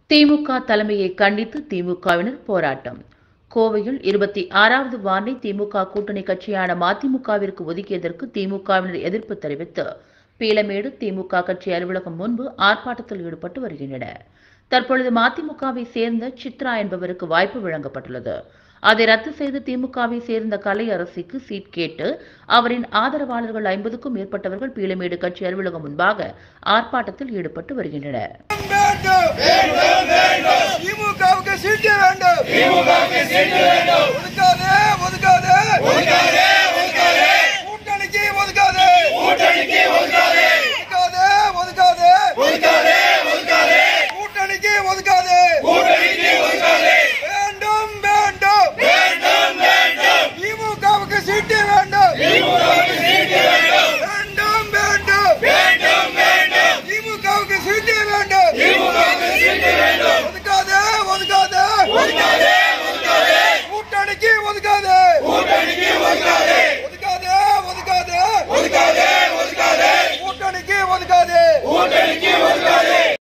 திமுக தலைமையை கண்டித்து திமுகவினர் போராட்டம் கோவையில் இருபத்தி ஆறாவது வார்டை திமுக கூட்டணி கட்சியான மதிமுகவிற்கு ஒதுக்கியதற்கு திமுகவினர் எதிர்ப்பு தெரிவித்து பீளமேடு திமுக கட்சி அலுவலகம் முன்பு ஆர்ப்பாட்டத்தில் ஈடுபட்டு வருகின்றனர் தற்பொழுது மதிமுகவை சேர்ந்த சித்ரா என்பவருக்கு வாய்ப்பு வழங்கப்பட்டுள்ளது அதை ரத்து செய்து திமுகவை சேர்ந்த கலை அரசிக்கு சீட் கேட்டு அவரின் ஆதரவாளர்கள் ஐம்பதுக்கும் மேற்பட்டவர்கள் பீளமேடு கட்சி அலுவலகம் முன்பாக ஆர்ப்பாட்டத்தில் ஈடுபட்டு வருகின்றனர் வேண்டும் வேண்டும் வேண்டும் திமுகவுக்கு சீட்டு வேண்டும் திமுகவுக்கு சீட்டு வேண்டும் ஒதுக்காதே ஒதுக்காதே ஒதுக்காதே ஒதுக்காதே கூட்டணிக்கு ஒதுக்காதே கூட்டணிக்கு ஒதுக்காதே